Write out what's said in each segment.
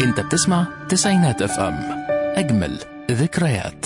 انت بتسمع تسعينات اف ام اجمل ذكريات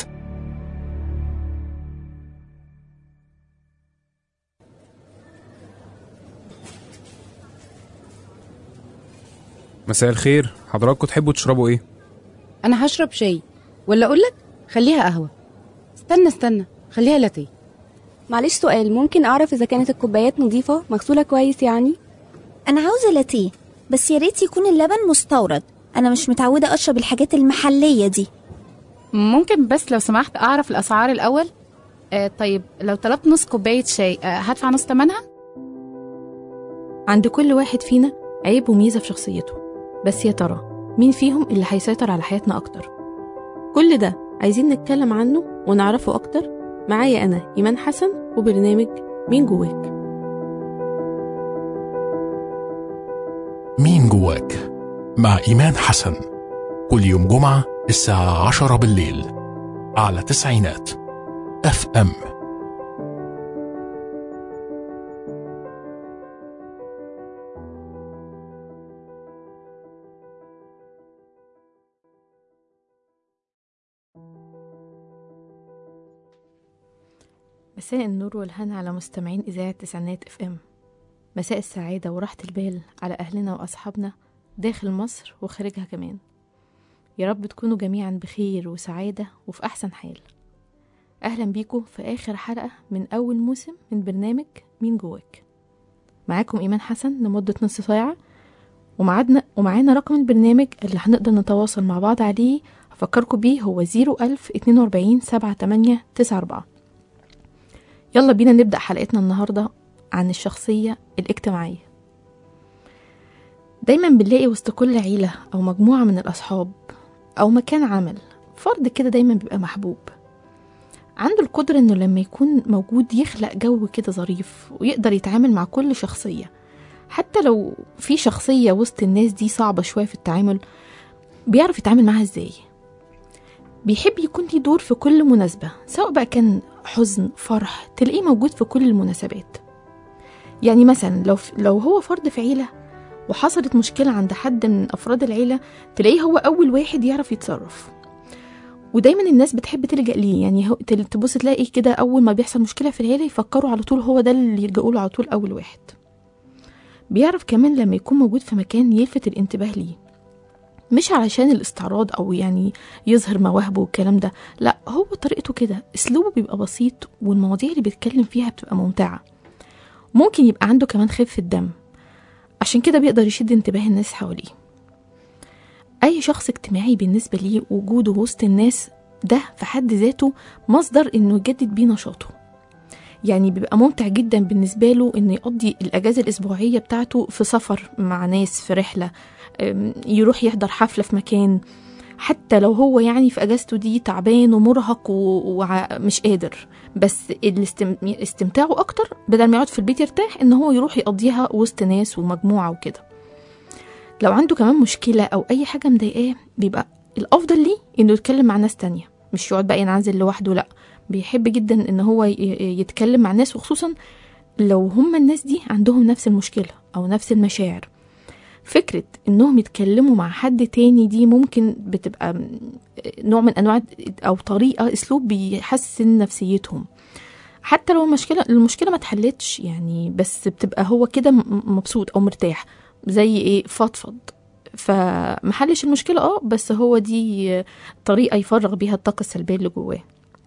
مساء الخير حضراتكم تحبوا تشربوا ايه انا هشرب شاي ولا اقول لك خليها قهوه استنى استنى خليها لاتيه معلش سؤال ممكن اعرف اذا كانت الكوبايات نظيفه مغسوله كويس يعني انا عاوزه لاتيه بس يا ريت يكون اللبن مستورد انا مش متعوده اشرب الحاجات المحليه دي ممكن بس لو سمحت اعرف الاسعار الاول آه طيب لو طلبت نص كوبايه شاي آه هدفع نص ثمنها عند كل واحد فينا عيب وميزة في شخصيته بس يا ترى مين فيهم اللي هيسيطر على حياتنا أكتر كل ده عايزين نتكلم عنه ونعرفه أكتر معايا أنا إيمان حسن وبرنامج مين جواك مين جواك مع إيمان حسن كل يوم جمعة الساعة عشرة بالليل على تسعينات اف ام مساء النور والهنا على مستمعين إذاعة تسعينات اف ام مساء السعادة وراحة البال على أهلنا وأصحابنا داخل مصر وخارجها كمان يا رب تكونوا جميعا بخير وسعادة وفي أحسن حال أهلا بيكم في آخر حلقة من أول موسم من برنامج مين جواك معاكم إيمان حسن لمدة نص ساعة ومعادنا ومعانا رقم البرنامج اللي هنقدر نتواصل مع بعض عليه هفكركم بيه هو زيرو ألف اتنين وأربعين سبعة تمانية تسعة أربعة يلا بينا نبدأ حلقتنا النهاردة عن الشخصية الاجتماعية دايما بنلاقي وسط كل عيلة أو مجموعة من الأصحاب أو مكان عمل فرد كده دايما بيبقى محبوب عنده القدرة إنه لما يكون موجود يخلق جو كده ظريف ويقدر يتعامل مع كل شخصية حتى لو في شخصية وسط الناس دي صعبة شوية في التعامل بيعرف يتعامل معاها ازاي بيحب يكون ليه دور في كل مناسبة سواء بقى كان حزن فرح تلاقيه موجود في كل المناسبات يعني مثلا لو لو هو فرد في عيلة وحصلت مشكلة عند حد من أفراد العيلة تلاقيه هو أول واحد يعرف يتصرف ودايما الناس بتحب تلجأ ليه يعني هو تل- تبص تلاقي كده أول ما بيحصل مشكلة في العيلة يفكروا على طول هو ده اللي يلجأوا له على طول أول واحد بيعرف كمان لما يكون موجود في مكان يلفت الانتباه ليه مش علشان الاستعراض او يعني يظهر مواهبه والكلام ده لا هو طريقته كده اسلوبه بيبقى بسيط والمواضيع اللي بيتكلم فيها بتبقى ممتعة ممكن يبقى عنده كمان خفة دم عشان كده بيقدر يشد انتباه الناس حواليه اي شخص اجتماعي بالنسبة ليه وجوده وسط الناس ده في حد ذاته مصدر انه يجدد بيه نشاطه يعني بيبقى ممتع جدا بالنسبة له انه يقضي الاجازة الاسبوعية بتاعته في سفر مع ناس في رحلة أم، يروح يحضر حفلة في مكان حتى لو هو يعني في اجازته دي تعبان ومرهق ومش قادر بس الاستم... استمتاعه اكتر بدل ما يقعد في البيت يرتاح ان هو يروح يقضيها وسط ناس ومجموعة وكده لو عنده كمان مشكلة او اي حاجة مضايقاه بيبقى الافضل ليه انه يتكلم مع ناس تانية مش يقعد بقى ينعزل لوحده لا بيحب جدا ان هو ي- يتكلم مع ناس وخصوصا لو هم الناس دي عندهم نفس المشكلة او نفس المشاعر فكرة انهم يتكلموا مع حد تاني دي ممكن بتبقى م- نوع من انواع او طريقة اسلوب بيحسن نفسيتهم حتى لو المشكلة المشكلة ما اتحلتش يعني بس بتبقى هو كده م- مبسوط او مرتاح زي ايه فضفض فمحلش المشكلة اه بس هو دي طريقة يفرغ بيها الطاقة السلبية اللي جواه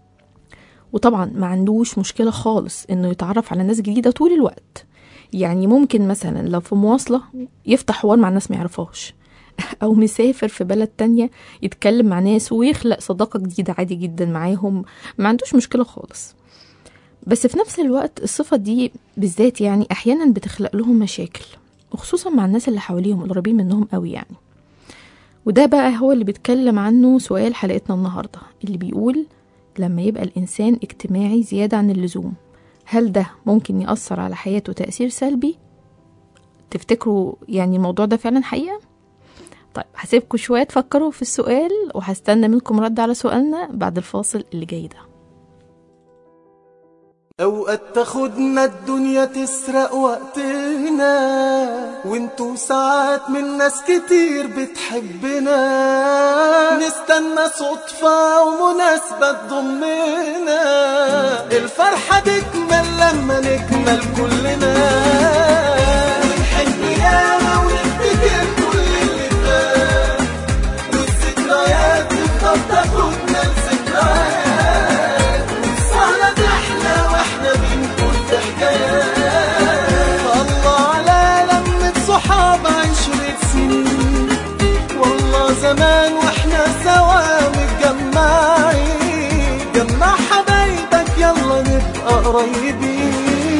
وطبعا ما عندوش مشكلة خالص انه يتعرف على ناس جديدة طول الوقت يعني ممكن مثلا لو في مواصلة يفتح حوار مع ناس ما يعرفهاش او مسافر في بلد تانية يتكلم مع ناس ويخلق صداقة جديدة عادي جدا معاهم ما عندوش مشكلة خالص بس في نفس الوقت الصفة دي بالذات يعني احيانا بتخلق لهم مشاكل وخصوصا مع الناس اللي حواليهم القريبين منهم قوي يعني وده بقى هو اللي بيتكلم عنه سؤال حلقتنا النهاردة اللي بيقول لما يبقى الإنسان اجتماعي زيادة عن اللزوم هل ده ممكن يأثر على حياته تأثير سلبي؟ تفتكروا يعني الموضوع ده فعلا حقيقة؟ طيب هسيبكم شوية تفكروا في السؤال وهستنى منكم رد على سؤالنا بعد الفاصل اللي جاي ده أوقات تاخدنا الدنيا تسرق وقتنا وانتو ساعات من ناس كتير بتحبنا نستنى صدفة ومناسبة تضمنا الفرحة تكمل لما نكمل كلنا ونحب ياما ونفتكر كل اللي فات والذكريات تفضل تاخدنا لذكريات والسهرة تحلى واحنا بنقول في حكايات الله على لمة صحاب عشرة سنين والله زمان واحنا سوا متجمعين جمع حبايبك يلا نبقى قريبين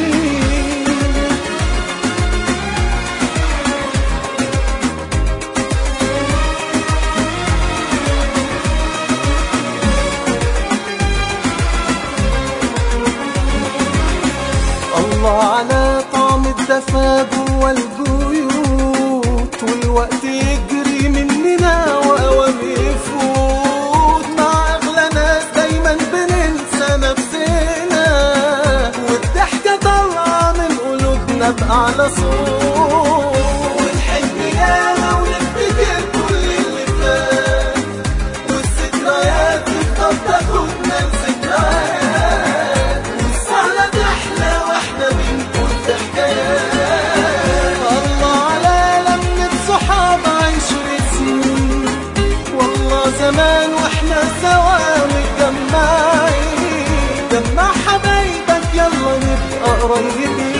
الله على طعم الدفا جوا البيوت والوقت يجري مننا واوام يفوت مع اغلى ناس دايما بننسى نفسنا والضحكة طالعة من قلوبنا بأعلى صوت ونحب ياما ونفتكر كل اللي فات والذكريات تفضل تاخدنا لذكريات والسهرة تحلى واحنا بنقول في حكايات الله على لمة صحاب عشرة سنين والله زمان واحنا سوا متجمعين جمع حبايبك يلا نبقى قريبين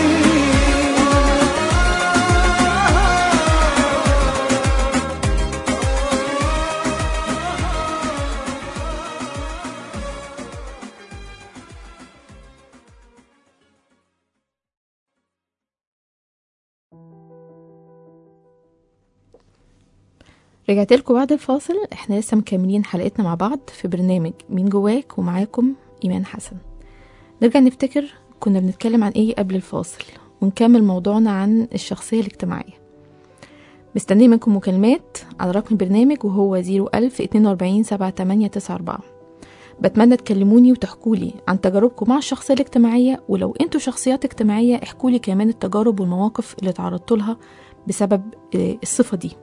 رجعت لكم بعد الفاصل احنا لسه مكملين حلقتنا مع بعض في برنامج مين جواك ومعاكم ايمان حسن نرجع نفتكر كنا بنتكلم عن ايه قبل الفاصل ونكمل موضوعنا عن الشخصية الاجتماعية مستنية منكم مكالمات على رقم البرنامج وهو 01000 42 7894 بتمنى تكلموني وتحكولي عن تجاربكم مع الشخصية الاجتماعية ولو انتوا شخصيات اجتماعية احكولي كمان التجارب والمواقف اللي تعرضتوا لها بسبب آه، الصفة دي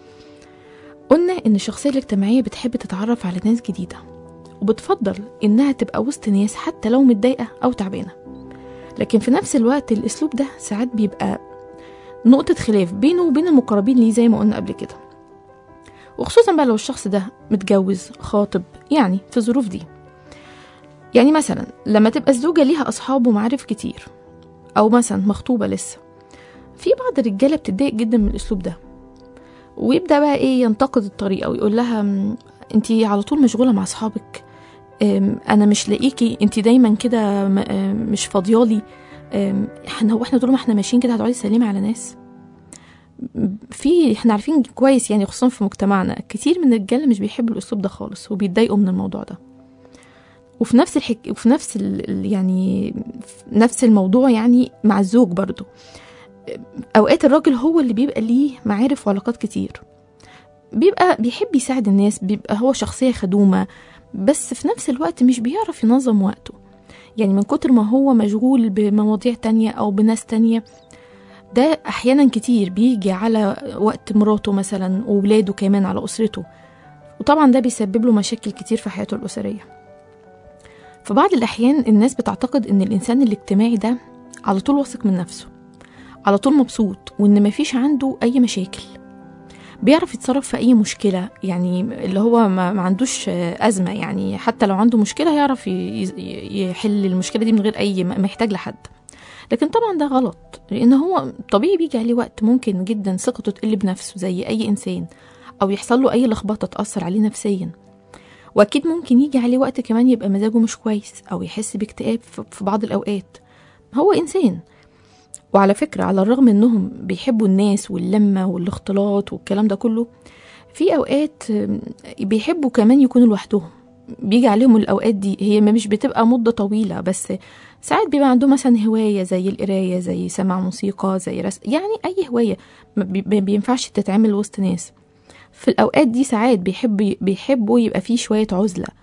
قلنا إن الشخصية الاجتماعية بتحب تتعرف على ناس جديدة وبتفضل إنها تبقى وسط ناس حتى لو متضايقة أو تعبانة لكن في نفس الوقت الأسلوب ده ساعات بيبقى نقطة خلاف بينه وبين المقربين ليه زي ما قلنا قبل كده وخصوصا بقى لو الشخص ده متجوز خاطب يعني في الظروف دي يعني مثلا لما تبقى الزوجة ليها أصحاب ومعارف كتير أو مثلا مخطوبة لسه في بعض الرجالة بتتضايق جدا من الأسلوب ده ويبدا بقى ايه ينتقد الطريقه ويقول لها "م، انتي على طول مشغوله مع اصحابك أم، انا مش لاقيكي انتي دايما كده م- أم، مش فاضيالي أم، احنا هو احنا طول ما احنا ماشيين كده هتقعدي تسلمي على ناس م، في احنا عارفين كويس يعني خصوصا في مجتمعنا كتير من الرجاله مش بيحبوا الاسلوب ده خالص وبيتضايقوا من الموضوع ده وفي نفس الحك... وفي نفس ال... ال- يعني في نفس الموضوع يعني مع الزوج برضو اوقات الراجل هو اللي بيبقى ليه معارف وعلاقات كتير بيبقى بيحب يساعد الناس بيبقى هو شخصية خدومة بس في نفس الوقت مش بيعرف ينظم وقته يعني من كتر ما هو مشغول بمواضيع تانية أو بناس تانية ده أحيانا كتير بيجي على وقت مراته مثلا وولاده كمان على أسرته وطبعا ده بيسبب له مشاكل كتير في حياته الأسرية في بعض الأحيان الناس بتعتقد إن الإنسان الاجتماعي ده على طول واثق من نفسه على طول مبسوط وإن مفيش عنده أي مشاكل بيعرف يتصرف في أي مشكلة يعني اللي هو ما, ما عندوش آه، أزمة يعني حتى لو عنده مشكلة هيعرف ي- ي- يحل المشكلة دي من غير أي ما ما يحتاج لحد لكن طبعا ده غلط لأن هو طبيعي بيجي عليه وقت ممكن جدا ثقته تقل بنفسه زي أي إنسان أو يحصل له أي لخبطة تأثر عليه نفسيا وأكيد ممكن يجي عليه وقت كمان يبقى مزاجه مش كويس أو يحس باكتئاب في في بعض الأوقات هو إنسان وعلى فكرة على الرغم انهم بيحبوا الناس واللمة والاختلاط والكلام ده كله في اوقات آم، بيحبوا كمان يكونوا لوحدهم بيجي عليهم الاوقات دي هي ما مش بتبقى مدة طويلة بس ساعات بيبقى عندهم مثلا هواية زي القراية زي سماع موسيقى زي رسم يعني اي هواية ما بي- ما بينفعش تتعمل وسط ناس في الاوقات دي ساعات بيحب بيحبوا يبقى فيه شوية عزلة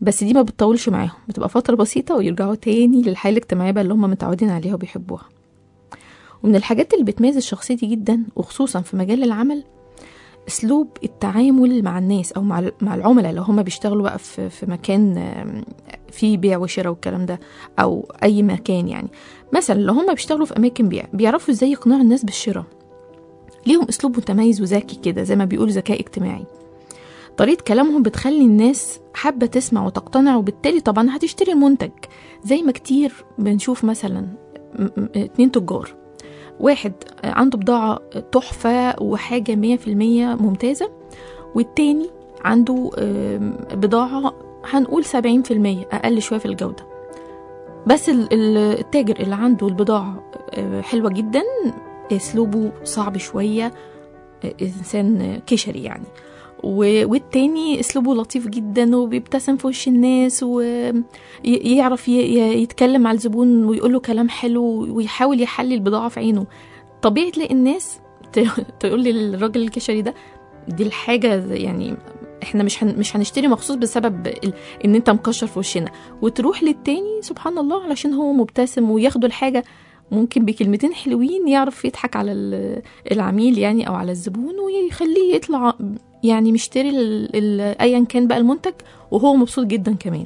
بس دي ما بتطولش معاهم بتبقى فترة بسيطة ويرجعوا تاني للحياة الاجتماعية بقى اللي هم متعودين عليها وبيحبوها ومن الحاجات اللي بتميز الشخصية دي جدا وخصوصا في مجال العمل اسلوب التعامل مع الناس او مع مع العملاء لو هم بيشتغلوا بقى في في مكان آم، فيه بيع وشراء والكلام ده او اي مكان يعني مثلا لو هم بيشتغلوا في اماكن بيع بيعرفوا ازاي يقنعوا الناس بالشراء ليهم اسلوب متميز وذكي كده زي ما بيقولوا ذكاء اجتماعي طريقة كلامهم بتخلي الناس حابة تسمع وتقتنع وبالتالي طبعا هتشتري المنتج زي ما كتير بنشوف مثلا م- م- اتنين تجار واحد عنده بضاعة تحفة وحاجة مية في المية ممتازة والتاني عنده آم، بضاعة هنقول سبعين في المية أقل شوية في الجودة بس ال- ال- التاجر اللي عنده البضاعة آه، حلوة جدا أسلوبه صعب شوية آه، إنسان كشري يعني و- والتاني اسلوبه لطيف جدا وبيبتسم في وش الناس ويعرف يتكلم مع الزبون ويقول له كلام حلو ويحاول يحلي البضاعه في عينه طبيعي تلاقي الناس ت- تقول للراجل الكشري ده دي الحاجه يعني احنا مش هن مش هنشتري مخصوص بسبب ال- ان انت مكشر في وشنا وتروح للتاني سبحان الله علشان هو مبتسم وياخدوا الحاجه ممكن بكلمتين حلوين يعرف يضحك على ال- العميل يعني او على الزبون ويخليه يطلع يعني مشتري ال- ال- ايا كان بقى المنتج وهو مبسوط جدا كمان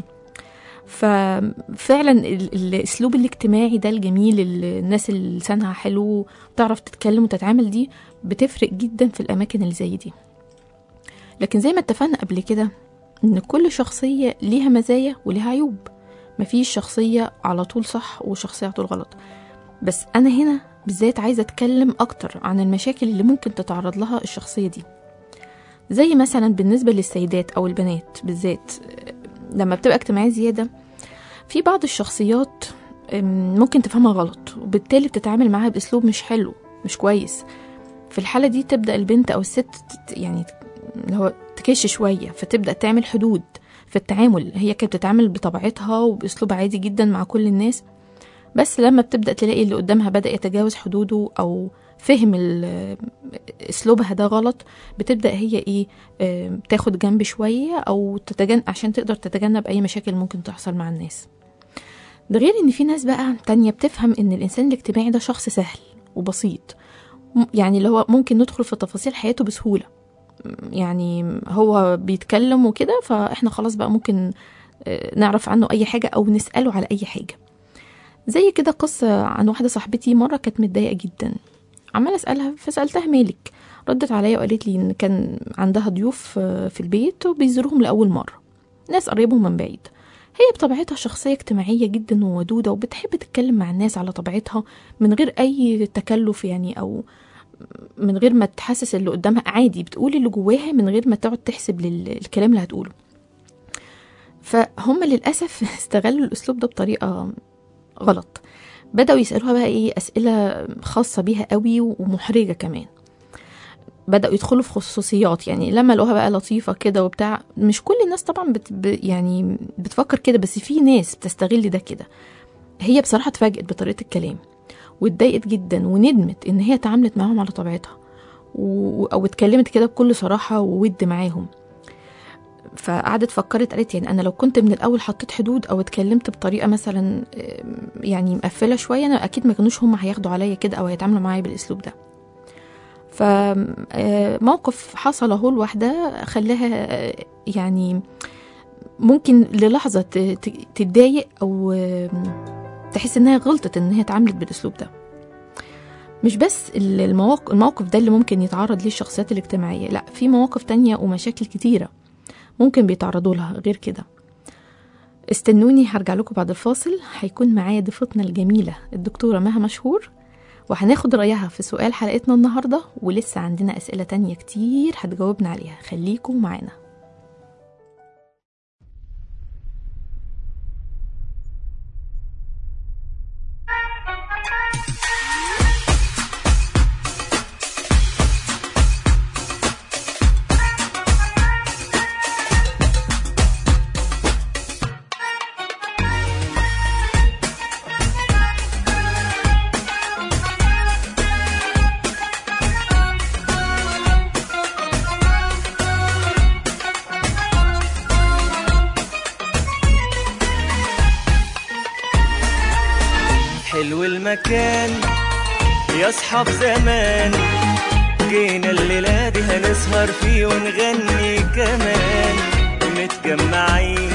ففعلا ال- الاسلوب الاجتماعي ده الجميل اللي الناس اللي لسانها حلو تعرف تتكلم وتتعامل دي بتفرق جدا في الاماكن اللي زي دي لكن زي ما اتفقنا قبل كده ان كل شخصية ليها مزايا وليها عيوب مفيش شخصية على طول صح وشخصية على طول غلط بس انا هنا بالذات عايزة اتكلم اكتر عن المشاكل اللي ممكن تتعرض لها الشخصية دي زي مثلا بالنسبة للسيدات أو البنات بالذات لما بتبقى اجتماعية زيادة في بعض الشخصيات أم، ممكن تفهمها غلط وبالتالي بتتعامل معاها بأسلوب مش حلو مش كويس في الحالة دي تبدأ البنت أو الست تت- يعني اللي هو تكش شوية فتبدأ تعمل حدود في التعامل هي كانت بتتعامل بطبيعتها وبأسلوب عادي جدا مع كل الناس بس لما بتبدأ تلاقي اللي قدامها بدأ يتجاوز حدوده أو فهم ال- اسلوبها ده غلط بتبدا هي ايه آم، تاخد جنب شويه او تتجن عشان تقدر تتجنب اي مشاكل ممكن تحصل مع الناس ده غير ان في ناس بقى تانية بتفهم ان الانسان الاجتماعي ده شخص سهل وبسيط م- يعني اللي هو ممكن ندخل في تفاصيل حياته بسهوله م- يعني هو بيتكلم وكده فاحنا خلاص بقى ممكن آه، نعرف عنه اي حاجه او نساله على اي حاجه زي كده قصه عن واحده صاحبتي مره كانت متضايقه جدا عمالة أسألها فسألتها مالك ردت عليا وقالت لي إن كان عندها ضيوف آه، في البيت وبيزوروهم لأول مرة ناس قريبهم من بعيد هي بطبيعتها شخصية اجتماعية جدا وودودة وبتحب تتكلم مع الناس على طبيعتها من غير أي تكلف يعني أو من غير ما تحسس اللي قدامها عادي بتقول اللي جواها من غير ما تقعد تحسب للكلام اللي هتقوله فهم للأسف استغلوا الأسلوب ده بطريقة غلط بدأوا يسألوها بقى ايه أسئلة خاصة بيها قوي ومحرجة كمان بدأوا يدخلوا في خصوصيات يعني لما لقوها بقى لطيفة كده وبتاع مش كل الناس طبعا بت ب- يعني بتفكر كده بس في ناس بتستغل ده كده هي بصراحة اتفاجئت بطريقة الكلام واتضايقت جدا وندمت ان هي اتعاملت معاهم على طبيعتها و... او اتكلمت كده بكل صراحة وود معاهم فقعدت فكرت قالت يعني انا لو كنت من الاول حطيت حدود او اتكلمت بطريقه مثلا آم، يعني مقفله شويه انا اكيد ما كانوش هم هياخدوا عليا كده او هيتعاملوا معايا بالاسلوب ده فموقف حصل اهو لوحدها خلاها آه، يعني ممكن للحظه ت- ت- تتضايق او آم، تحس انها غلطت ان هي اتعاملت بالاسلوب ده مش بس ال- المواقف الموقف ده اللي ممكن يتعرض ليه الشخصيات الاجتماعيه لا في مواقف تانية ومشاكل كتيره ممكن بيتعرضوا لها غير كده استنوني هرجع لكم بعد الفاصل هيكون معايا ضيفتنا الجميلة الدكتورة مها مشهور وهناخد رأيها في سؤال حلقتنا النهاردة ولسه عندنا أسئلة تانية كتير هتجاوبنا عليها خليكم معانا أصحاب زمان جينا الليلة دي هنسهر فيه ونغني كمان متجمعين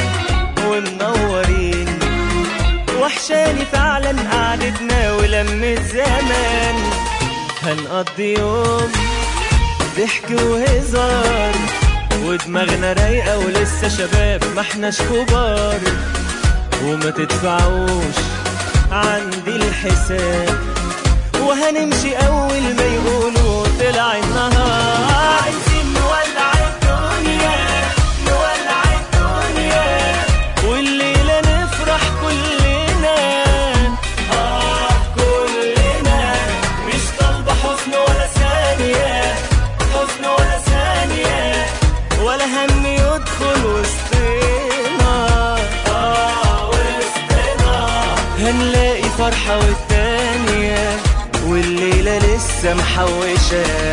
ومنورين وحشاني فعلا قعدتنا ولمة زمان هنقضي يوم ضحك وهزار ودماغنا رايقة ولسه شباب ما احناش كبار وما تدفعوش عندي الحساب وهنمشي أول ما يقولوا طلع النهار عايزين نولع الدنيا نولع الدنيا والليلة نفرح كلنا آه كلنا مش طالبة حزن ولا ثانية حزن ولا ثانية ولا هم يدخل وسطنا آه وسطنا هنلاقي فرحة والتانية والليلة لسه محوشة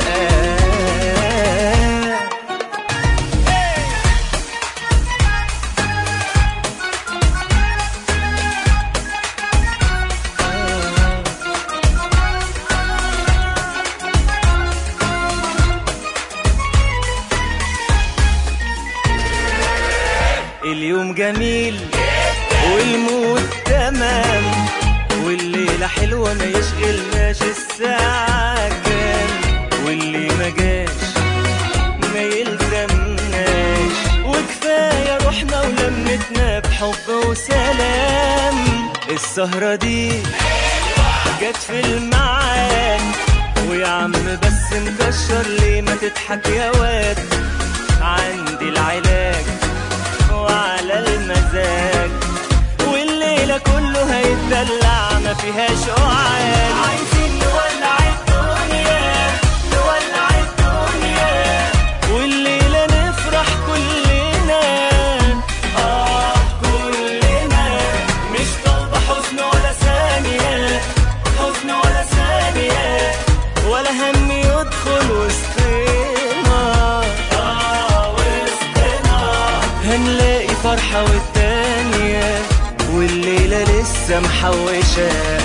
اليوم جميل والمود تمام والليلة حلوة ما يشغلناش الساعة كام واللي ما جاش ما يلزمناش وكفاية روحنا ولمتنا بحب وسلام السهرة دي جت في الميعاد ويا عم بس مكشر ليه ما تضحك يا واد عندي العلاج وعلى المزاج والليلة كله هيتدلع ما فيهاش قعاد عايزين نولع الدنيا نولع الدنيا والليلة نفرح كلنا آه كلنا مش طالبة حزن ولا ثانية حزن ولا ثانية ولا هم يدخل وسطنا آه وسطنا هنلاقي فرحة والتانية والليلة لسه محوشة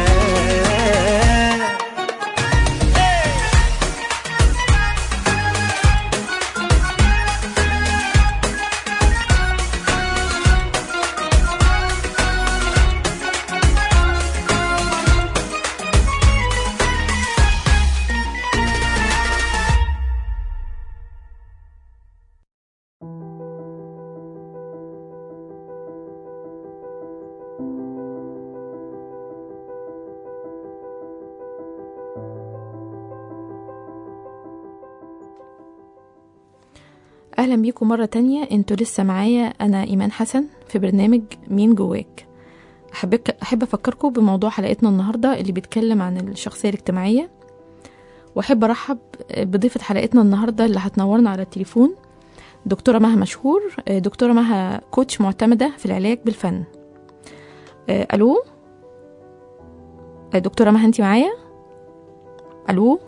أهلا بيكم مرة تانية انتوا لسه معايا أنا إيمان حسن في برنامج مين جواك أحبك أحب أفكركم بموضوع حلقتنا النهاردة اللي بيتكلم عن الشخصية الاجتماعية وأحب أرحب بضيفة حلقتنا النهاردة اللي هتنورنا على التليفون دكتورة مها مشهور دكتورة مها كوتش معتمدة في العلاج بالفن آه، ألو آه، دكتورة مها أنت معايا ألو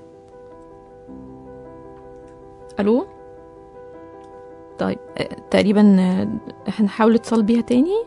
ألو طيب آه، تقريبا آه، هنحاول اتصال بيها تاني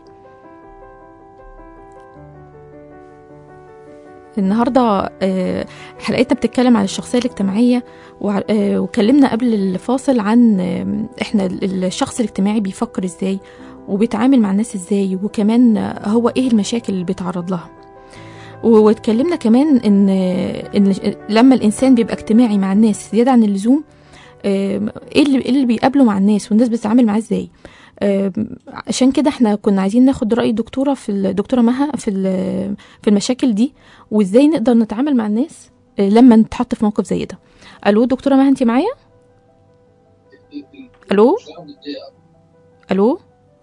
النهارده آه، حلقتنا بتتكلم عن الشخصيه الاجتماعيه وع- آه، وكلمنا قبل الفاصل عن آه، احنا ال- الشخص الاجتماعي بيفكر ازاي وبيتعامل مع الناس ازاي وكمان آه، هو ايه المشاكل اللي بيتعرض لها و- واتكلمنا كمان ان ان لما الانسان بيبقى اجتماعي مع الناس زياده عن اللزوم آم، ايه اللي إيه اللي بيقابله مع الناس والناس بتتعامل معاه ازاي آم، عشان كده احنا كنا عايزين ناخد راي الدكتوره في الدكتوره مها في ال- في المشاكل دي وازاي نقدر نتعامل مع الناس آه، لما نتحط في موقف زي ده الو دكتوره مها انت معايا الو الو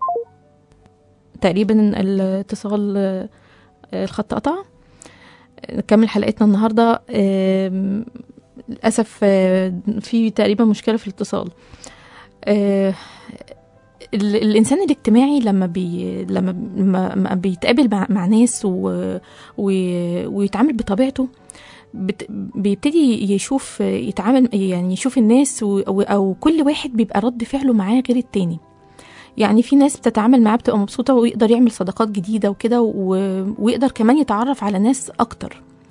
تقريبا الاتصال آه، الخط قطع نكمل حلقتنا النهارده آم، للاسف آه، في تقريبا مشكله في الاتصال آه، ال- الانسان الاجتماعي لما بي لما لما لما بيتقابل مع, مع ناس و و ويتعامل بطبيعته بت بيبتدي يشوف يتعامل يعني يشوف الناس و او, أو كل واحد بيبقى رد فعله معاه غير التاني يعني في ناس بتتعامل معاه بتبقى مبسوطه ويقدر يعمل صداقات جديده وكده و- ويقدر كمان يتعرف على ناس اكتر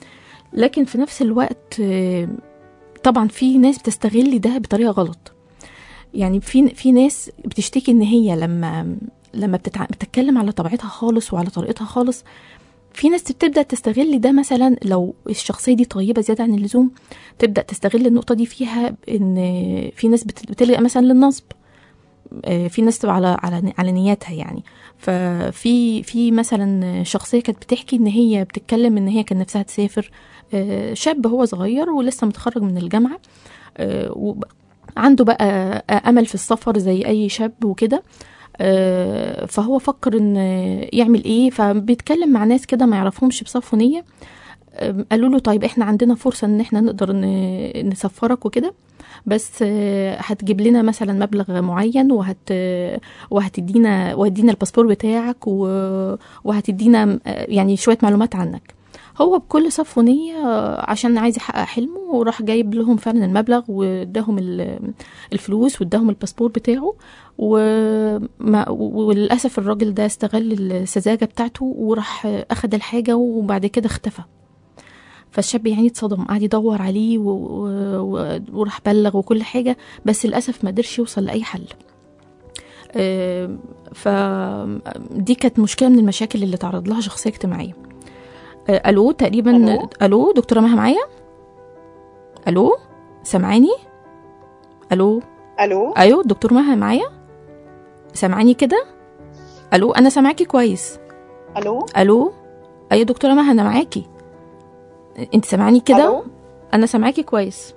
لكن في نفس الوقت آه، طبعا في ناس بتستغل ده بطريقه غلط يعني في في ناس بتشتكي ان هي لما لما بتتع... بتتكلم على طبيعتها خالص وعلى طريقتها خالص في ناس بتبدا تستغل ده مثلا لو الشخصيه دي طيبه زياده عن اللزوم تبدا تستغل النقطه دي فيها ان في ناس بت- بتلجا مثلا للنصب آه، في ناس تبقى على على على نياتها يعني ففي في مثلا شخصيه كانت بتحكي ان هي بتتكلم ان هي كان نفسها تسافر آه، شاب هو صغير ولسه متخرج من الجامعه آه، وب- عنده بقى امل في السفر زي اي شاب وكده آه، فهو فكر ان يعمل ايه فبيتكلم مع ناس كده ما يعرفهمش بصفوا نيه آم، قالوا له طيب احنا عندنا فرصه ان احنا نقدر ن- نسفرك وكده بس آه، هتجيب لنا مثلا مبلغ معين وهت وهتدينا وهتدينا الباسبور بتاعك و- وهتدينا آه، يعني شويه معلومات عنك هو بكل صفو نية آه، عشان عايز يحقق حلمه وراح جايب لهم فعلا المبلغ واداهم ال- الفلوس واداهم الباسبور بتاعه وما وللاسف الراجل ده استغل السذاجه بتاعته وراح اخد الحاجه وبعد كده اختفى فالشاب يعني اتصدم قعد يدور عليه و... و... وراح بلغ وكل حاجه بس للاسف ما قدرش يوصل لاي حل آه، فدي كانت مشكله من المشاكل اللي تعرض لها شخصيه اجتماعيه آه، الو تقريبا ألو؟ الو دكتوره مها معايا الو سامعاني الو الو ايوه دكتور مها معايا سامعاني كده الو انا سامعاكي كويس الو الو ايوه دكتوره مها انا معاكي انت سامعاني كده ألو؟ انا سامعاكي كويس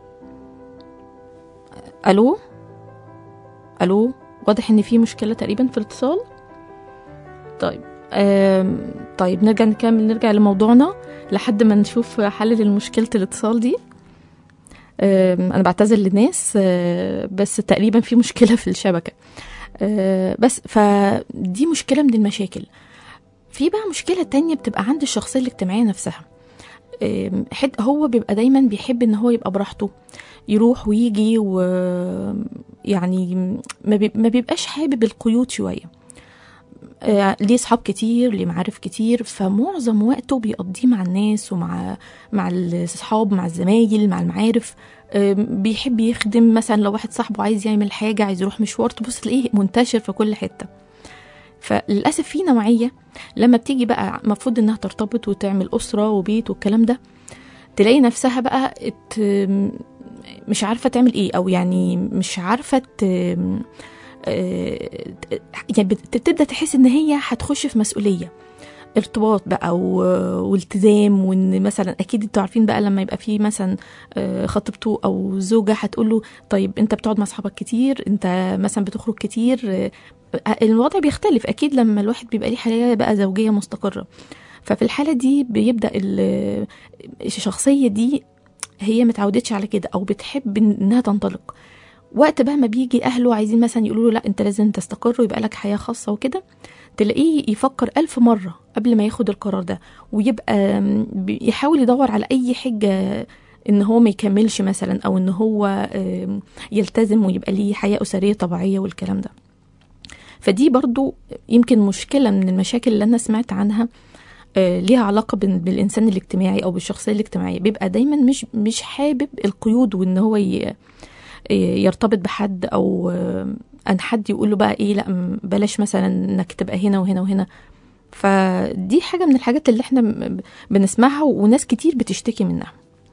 الو الو واضح ان في مشكله تقريبا في الاتصال طيب آم، طيب نرجع نكمل نرجع لموضوعنا لحد ما نشوف حل لمشكله الاتصال دي آم، انا بعتذر للناس آه، بس تقريبا في مشكله في الشبكه آه، بس فدي مشكله من المشاكل في بقى مشكله تانية بتبقى عند الشخصيه الاجتماعيه نفسها آم، حد هو بيبقى دايما بيحب ان هو يبقى براحته يروح ويجي ويعني ما بيب- ما بيبقاش حابب القيود شويه آه، ليه صحاب كتير ليه معارف كتير فمعظم وقته بيقضيه مع الناس ومع مع الاصحاب مع الزمايل مع المعارف آم، بيحب يخدم مثلا لو واحد صاحبه عايز يعمل حاجه عايز يروح مشوار تبص تلاقيه منتشر في كل حته فللاسف في نوعيه لما بتيجي بقى المفروض انها ترتبط وتعمل اسره وبيت والكلام ده تلاقي نفسها بقى ات مش عارفه تعمل ايه او يعني مش عارفه ت... آه، يعني بت- تبدا تحس ان هي هتخش في مسؤوليه ارتباط بقى و- والتزام وان مثلا اكيد انتوا عارفين بقى لما يبقى في مثلا آه، خطيبته او زوجه هتقول له طيب انت بتقعد مع اصحابك كتير انت مثلا بتخرج كتير آه، الوضع بيختلف اكيد لما الواحد بيبقى ليه حياه بقى زوجيه مستقره ففي الحاله دي بيبدا ال- الشخصيه دي هي متعودتش على كده او بتحب إن- انها تنطلق وقت بقى ما بيجي اهله عايزين مثلا يقولوا له لا انت لازم تستقر ويبقى لك حياه خاصه وكده تلاقيه يفكر ألف مرة قبل ما ياخد القرار ده ويبقى م، بي- يحاول يدور على أي حجة إن هو ما يكملش مثلا أو إن هو آم، يلتزم ويبقى ليه حياة أسرية طبيعية والكلام ده فدي برضو يمكن مشكلة من المشاكل اللي أنا سمعت عنها آه، ليها علاقة بال- بالإنسان الاجتماعي أو بالشخصية الاجتماعية بيبقى دايما مش مش حابب القيود وإن هو ي- يرتبط بحد أو آه، أن حد يقول له بقى إيه لا م- بلاش مثلا إنك تبقى هنا وهنا وهنا فدي حاجة من الحاجات اللي احنا م- بنسمعها وناس كتير بتشتكي منها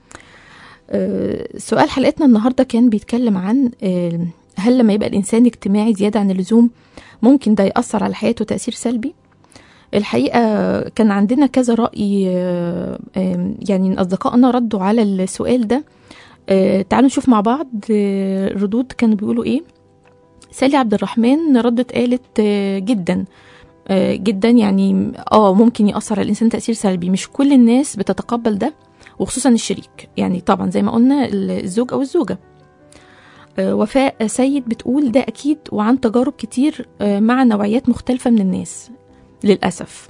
آه، سؤال حلقتنا النهاردة كان بيتكلم عن آه، هل لما يبقى الإنسان اجتماعي زيادة عن اللزوم ممكن ده يأثر على حياته تأثير سلبي الحقيقة كان عندنا كذا رأي آه، آه، يعني من أصدقائنا ردوا على السؤال ده آه، تعالوا نشوف مع بعض آه، ردود كانوا بيقولوا إيه سالي عبد الرحمن ردت قالت آه، جدا آه، جدا يعني اه ممكن يأثر على الإنسان تأثير سلبي مش كل الناس بتتقبل ده وخصوصا الشريك يعني طبعا زي ما قلنا الزوج أو الزوجة آه، وفاء سيد بتقول ده أكيد وعن تجارب كتير آه، مع نوعيات مختلفة من الناس للأسف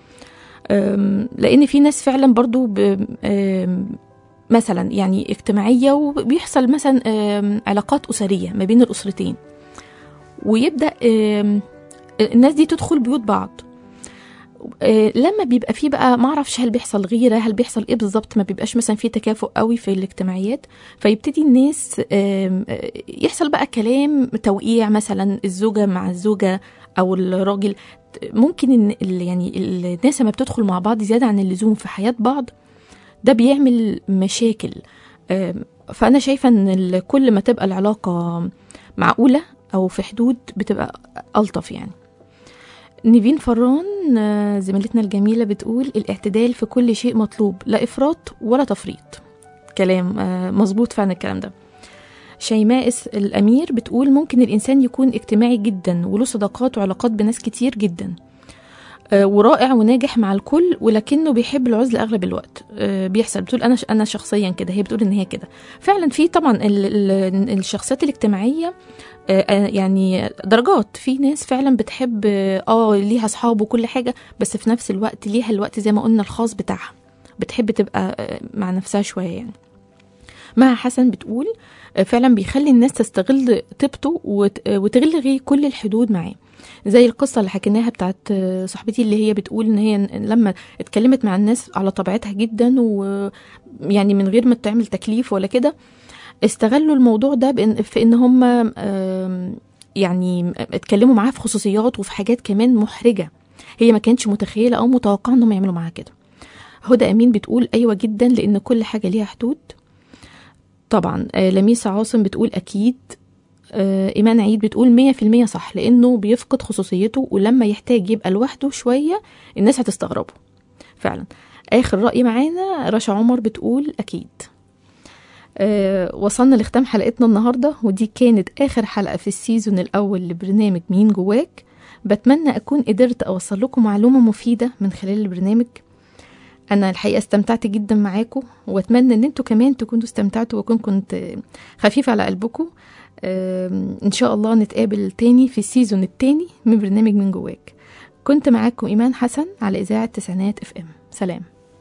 أم، لأن في ناس فعلا برضو ب- أم، مثلا يعني اجتماعية وبيحصل مثلا أم، علاقات أسرية ما بين الأسرتين ويبدأ أم، الناس دي تدخل بيوت بعض آه، لما بيبقى فيه بقى ما اعرفش هل بيحصل غيره هل بيحصل ايه بالظبط ما بيبقاش مثلا في تكافؤ قوي في الاجتماعيات فيبتدي الناس آم، آه، يحصل بقى كلام توقيع مثلا الزوجه مع الزوجه او الراجل ممكن ان ال- يعني الناس لما بتدخل مع بعض زياده عن اللزوم في حياه بعض ده بيعمل مشاكل آم، فانا شايفه ان ال- كل ما تبقى العلاقه معقوله او في حدود بتبقى الطف يعني نيفين فران آه، زميلتنا الجميلة بتقول الاعتدال في كل شيء مطلوب لا إفراط ولا تفريط كلام آه، مظبوط فعلا الكلام ده شيماء اس- الأمير بتقول ممكن الإنسان يكون اجتماعي جدا وله صداقات وعلاقات بناس كتير جدا آه، ورائع وناجح مع الكل ولكنه بيحب العزلة أغلب الوقت آه، بيحصل بتقول أنا أنا شخصيا كده هي بتقول إن هي كده فعلا في طبعا ال- ال- الشخصيات الاجتماعية آه، آه، يعني درجات في ناس فعلا بتحب اه آه، ليها اصحاب وكل حاجه بس في نفس الوقت ليها الوقت زي ما قلنا الخاص بتاعها بتحب تبقى آه، مع نفسها شويه يعني مها حسن بتقول آه، فعلا بيخلي الناس تستغل طيبته وت- آه، وتلغي كل الحدود معاه زي القصه اللي حكيناها بتاعت آه، صاحبتي اللي هي بتقول ان هي لما اتكلمت مع الناس على طبيعتها جدا ويعني من غير ما تعمل تكليف ولا كده استغلوا الموضوع ده بإن في ان هم آم، يعني اتكلموا معاها في خصوصيات وفي حاجات كمان محرجه هي ما كانتش متخيله او متوقعه انهم يعملوا معاها كده هدى امين بتقول ايوه جدا لان كل حاجه ليها حدود طبعا آه، لميسة عاصم بتقول اكيد آه، ايمان عيد بتقول مية في المية صح لانه بيفقد خصوصيته ولما يحتاج يبقى لوحده شويه الناس هتستغربه فعلا اخر راي معانا رشا عمر بتقول اكيد آه، وصلنا لختام حلقتنا النهارده ودي كانت اخر حلقه في السيزون الاول لبرنامج مين جواك بتمنى اكون قدرت اوصل لكم معلومه مفيده من خلال البرنامج انا الحقيقه استمتعت جدا معاكم واتمنى ان انتوا كمان تكونوا استمتعتوا واكون كنت آه، خفيفه على قلبكم آم، ان شاء الله نتقابل تاني في السيزون التاني من برنامج من جواك كنت معاكم ايمان حسن على اذاعه تسعينات اف ام سلام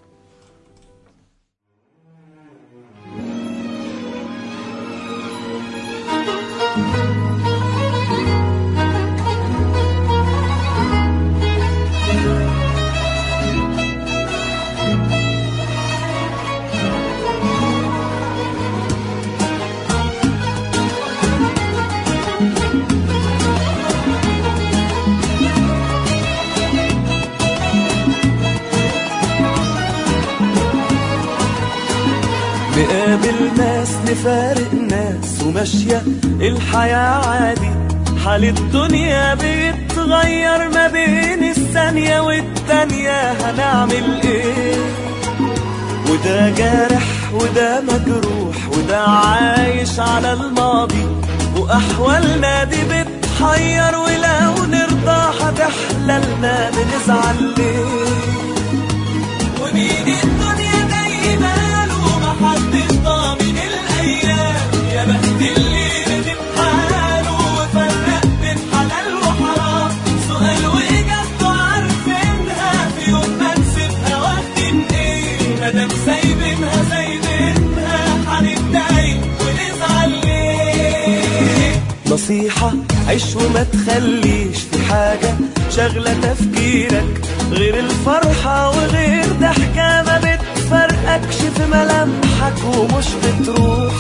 نقابل ناس نفارق ناس وماشية الحياة عادي حال الدنيا بيتغير ما بين الثانية والتانية هنعمل ايه وده جارح وده مجروح وده عايش على الماضي وأحوالنا دي بتحير ولو نرضى هتحللنا بنزعل ليه ومين الدنيا دايما ومحدش ضامن الايام يا بخت اللي ندم حاله وفرق بين حلال وحرام سؤال واجابته عارفينها في يوم ما نسيبها واخدين ايه مادام سايبينها سايبينها هنتضايق ونزعل ليه نصيحة عيش وما تخليش في حاجة شغلة تفكيرك غير الفرحة وغير ضحكة ما بتفرقكش في ملامحك ومش بتروح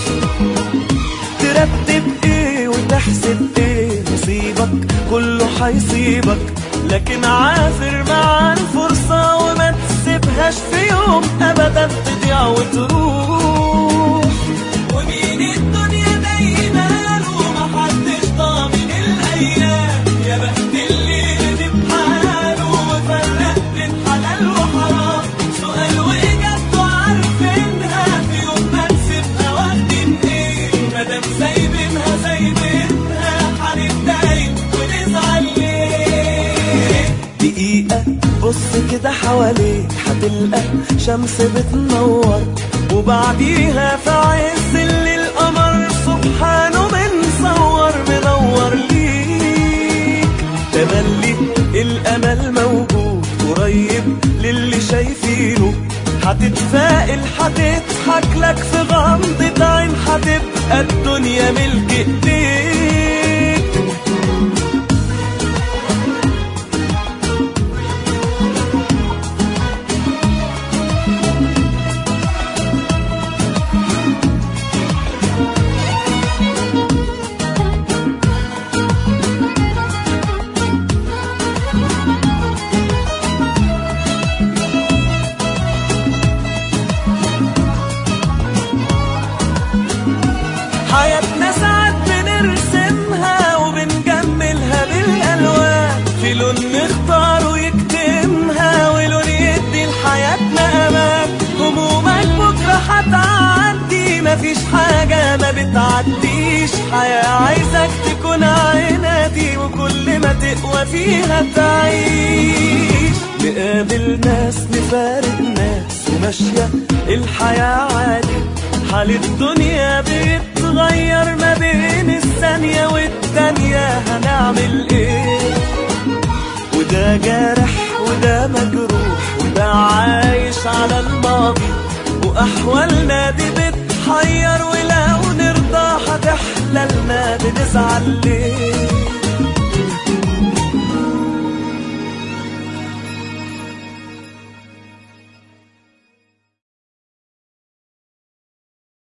ترتب ايه وتحسب ايه نصيبك كله هيصيبك لكن عافر مع الفرصة وما تسيبهاش في يوم ابدا تضيع وتروح ومين الدنيا دايما ومحدش ضامن الايام يا بخت اللي ندم حاله وفرق بين حلال وحرام سؤال واجابته عارفينها في يوم ما نسيبها واخدين ايه مادام سايبينها سايبينها هنتضايق ونزعل ليه دقيقة بص كده حواليك هتلقى شمس بتنور وبعديها في عز الليل القمر سبحانه بنصور منور ليك تملي الامل موجود قريب للي شايفينه هتتفائل هتضحك لك في غمضة عين هتبقى الدنيا ملك ايديك حياتنا ساعات بنرسمها وبنجملها بالألوان في لون نختار ويكتمها ولون يدي لحياتنا أمان همومك بكرة هتعدي مفيش حاجة ما بتعديش حياة عايزك تكون عنادي وكل ما تقوى فيها تعيش نقابل ناس نفارق ناس وماشية الحياة عادي حال الدنيا بيتغير ما بين الثانية والتانية هنعمل ايه وده جارح وده مجروح وده عايش على الماضي وأحوالنا دي بتحير ولو نرضى هتحلى لنا بنزعل ليه